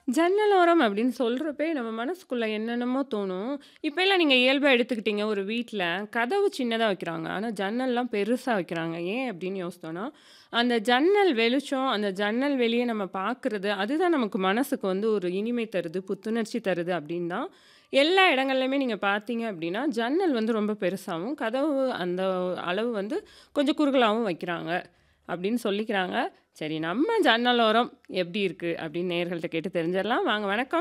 ஜன்னலோரம் அப்படின்னு சொல்றப்பயே நம்ம மனசுக்குள்ள என்னென்னமோ தோணும். இப்பல்லாம் நீங்க இயல்பா எடுத்துக்கிட்டீங்க ஒரு வீட்ல, கதவு சின்னதா வைக்கிறாங்க. ஆனா ஜன்னல்லாம் பெருசா வைக்கிறாங்க. ஏன் அப்படின்னு யோசித்தோம்னா, அந்த ஜன்னல் வெளிச்சம், அந்த ஜன்னல் வெளிய நம்ம பார்க்குறது, அதுதான் நமக்கு மனசுக்கு வந்து ஒரு இனிமை தருது, புத்துணர்ச்சி தருது அப்படின்னு தான் எல்லா இடங்கள்லயுமே நீங்க பார்த்தீங்க அப்படின்னா, ஜன்னல் வந்து ரொம்ப பெருசாவும், கதவு அந்த அளவு வந்து கொஞ்சம் குறுகலாவும் வைக்கிறாங்க. அப்படின்னு சொல்லிக்கிறாங்க. சரி நம்ம ஜன்னலோரம் எப்படி இருக்கு அப்படின்னு நேயர்கள்ட்ட கேட்டு தெரிஞ்சிடலாம். வாங்க வணக்கம்.